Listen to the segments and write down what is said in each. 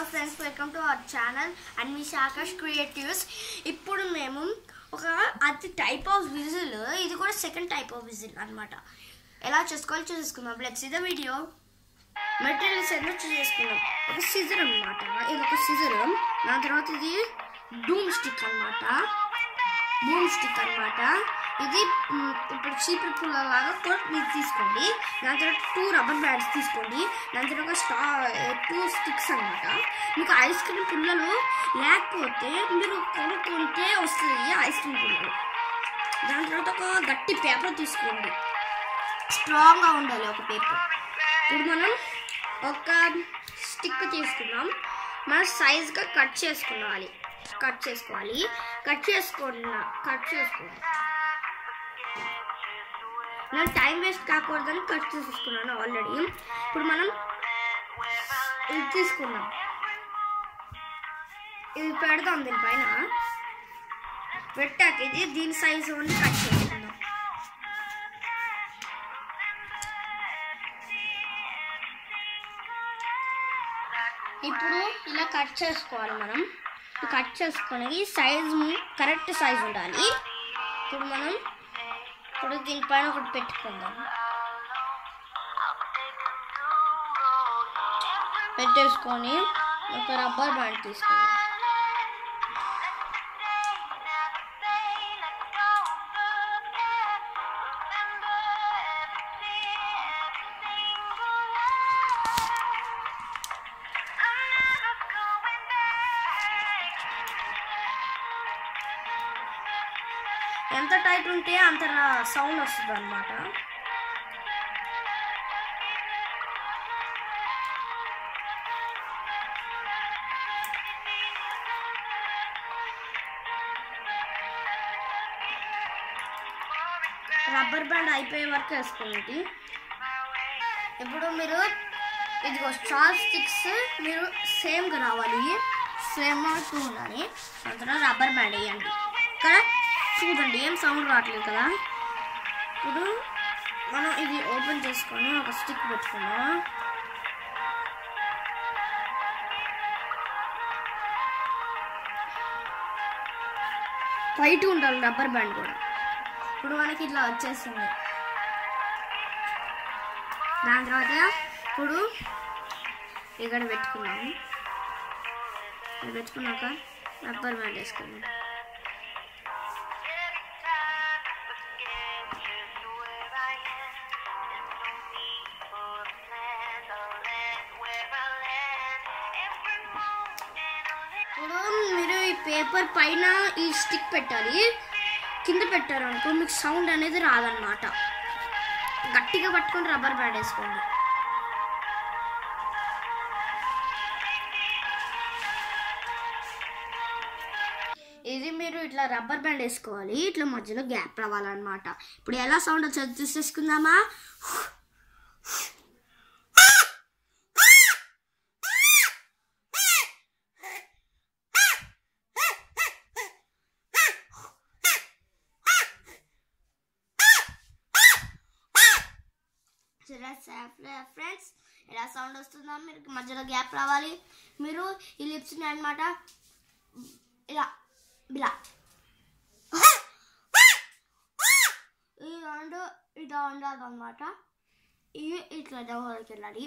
friends welcome to our channel and మీ శాకాష్ creatives ఇప్పుడు మేము ఒక అది టైప్ ఆఫ్ విజిల్ ఇది కూడా సెకండ్ టైప్ ఆఫ్ విజిల్ అన్నమాట ఎలా చేసుకోవాలో చూసేసుకుందాం లెట్స్ ఇది వీడియో మెటీరియల్స్ ఎన్నో చేసుకుందాం ఒక సిజర్ అన్నమాట ఇది ఒక సిజర్ దాని తర్వాత ఇది డూమ్ స్టిక్ అన్నమాట బూమ్ స్టిక్ అన్నమాట ఇది మ్, ఇప్పుడు చీపురు పుల్ల లాగా కోట్ మీరు తీసుకోండి దాని తర్వాత టూ రబ్బర్ బ్యాండ్స్ తీసుకోండి దాని తర్వాత ఒక స్టా టూ స్టిక్స్ అన్నమాట మీకు ఐస్ క్రీమ్ పుల్లలు లేకపోతే మీరు కొనుక్కుంటే వస్తుంది ఐస్ క్రీమ్ పుల్లలు దాని తర్వాత ఒక గట్టి పేపర్ తీసుకోండి స్ట్రాంగ్గా ఉండాలి ఒక పేపర్ ఇప్పుడు మనం ఒక స్టిక్ తీసుకున్నాం మనం సైజ్గా కట్ చేసుకోవాలి కట్ చేసుకోవాలి కట్ చేసుకున్న కట్ చేసుకోవాలి నేను టైం వేస్ట్ కాకూడదని కట్ చేసుకున్నాను ఆల్రెడీ ఇప్పుడు మనం ఇది తీసుకున్నాం ఇది పెడదాం దీనిపైన పెట్టాక ఇది దీని సైజు ఉండి కట్ చేసుకుందాం ఇప్పుడు ఇలా కట్ చేసుకోవాలి మనం కట్ చేసుకుని సైజ్ కరెక్ట్ సైజ్ ఉండాలి ఇప్పుడు మనం ఇప్పుడు దీనిపైన ఒకటి పెట్టుకుందాం పెట్టేసుకొని ఒక రబ్బర్ బ్యాండ్ తీసుకుందాం ఎంత టైట్ ఉంటే అంత సౌండ్ వస్తుంది అనమాట రబ్బర్ బ్యాండ్ అయిపోయే వరకు వేసుకోండి ఇప్పుడు మీరు ఇదిగో స్టార్ స్టిక్స్ మీరు సేమ్గా రావాలి సేమ్ టూ ఉండాలి అందులో రబ్బర్ బ్యాండ్ వేయండి ఇక్కడ చూడండి ఏం సౌండ్ రావట్లేదు కదా ఇప్పుడు మనం ఇది ఓపెన్ చేసుకొని ఒక స్టిక్ పెట్టుకున్నాం వైట్ ఉండాలి రబ్బర్ బ్యాండ్ కూడా ఇప్పుడు మనకి ఇట్లా వచ్చేస్తుంది దాని తర్వాత ఇప్పుడు ఇక్కడ పెట్టుకున్నాము ఇది పెట్టుకున్నాక రబ్బర్ బ్యాండ్ వేసుకున్నాం ఇప్పుడు మీరు ఈ పేపర్ పైన ఈ స్టిక్ పెట్టాలి కింద పెట్టారు అనుకో మీకు సౌండ్ అనేది రాదన్నమాట గట్టిగా పట్టుకొని రబ్బర్ బ్యాండ్ వేసుకోండి ఇది మీరు ఇట్లా రబ్బర్ బ్యాండ్ వేసుకోవాలి ఇట్లా మధ్యలో గ్యాప్ రావాలన్నమాట ఇప్పుడు ఎలా సౌండ్ వచ్చేది చూసేసుకుందామా ఫ్రెండ్స్ ఎలా సౌండ్ వస్తుందో మీరు మధ్యలో గ్యాప్ రావాలి మీరు ఈ లిప్స్ అనమాట ఇలా ఇలా ఈ రెండు ఇట్లా ఉండాలి అనమాట ఇవి ఇట్లా డౌన్లోకి వెళ్ళాలి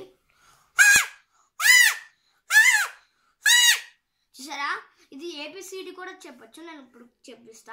చూసారా ఇది ఏబిసిడి కూడా చెప్పొచ్చు నేను ఇప్పుడు చెప్పిస్తా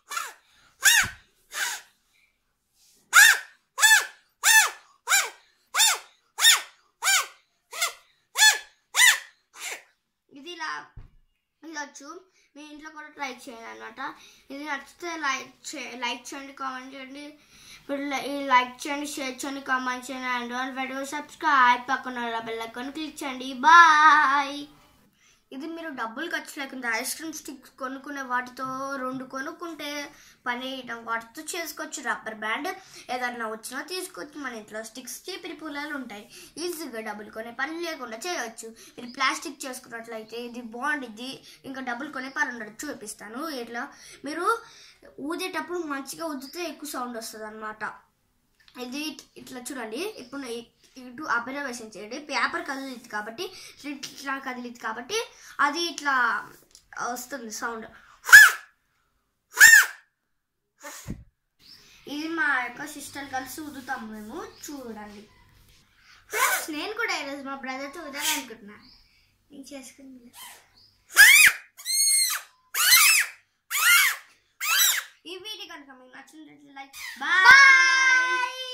ఇది ఇలా వెళ్ళొచ్చు మీ ఇంట్లో కూడా ట్రై చేయండి అనమాట ఇది నచ్చితే లైక్ చే లైక్ చేయండి కామెంట్ చేయండి ఇప్పుడు లై- ఈ లైక్ చేయండి షేర్ చేయండి కామెంట్ చేయండి అండ్ వన్ వీడియో సబ్స్క్రైబ్ పక్కన బెల్ ఐకాన్ క్లిక్ చేయండి బాయ్ ఇది మీరు డబ్బులు ఖర్చు లేకుండా ఐస్ క్రీమ్ స్టిక్స్ కొనుక్కునే వాటితో రెండు కొనుక్కుంటే పని ఇయటం వాటితో చేసుకోవచ్చు రబ్బర్ బ్యాండ్ ఏదన్నా వచ్చినా తీసుకోవచ్చు మన ఇంట్లో స్టిక్స్ చీపిరి పుల్లలు ఉంటాయి ఈజీగా డబ్బులు కొనే పని లేకుండా చేయవచ్చు ఇది ప్లాస్టిక్ చేసుకున్నట్లయితే ఇది బాగుండిద్ది ఇంకా డబ్బులు కొనే పని ఉండదు చూపిస్తాను ఇట్లా మీరు ఊదేటప్పుడు మంచిగా ఊదితే ఎక్కువ సౌండ్ వస్తుంది అనమాట ఇది ఇట్లా చూడండి ఇప్పుడు ఈ- ఇటు అబ్జర్వేషన్ చేయండి పేపర్ కదిలిద్ది కాబట్టి ఇట్లా- ఇట్లా కదిలిద్ది కాబట్టి అది ఇట్లా వస్తుంది సౌండ్ ఇది మా యొక్క సిస్టర్ కలిసి ఊదుతాం మేము చూడండి Friends, నేను కూడా ఈరోజు మా బ్రదర్తో ఊదాలనుకుంటున్నా నేను చేసుకుంది ఈ వీడియో కనుక మీకు నచ్చినట్లయితే లైక్ బాయ్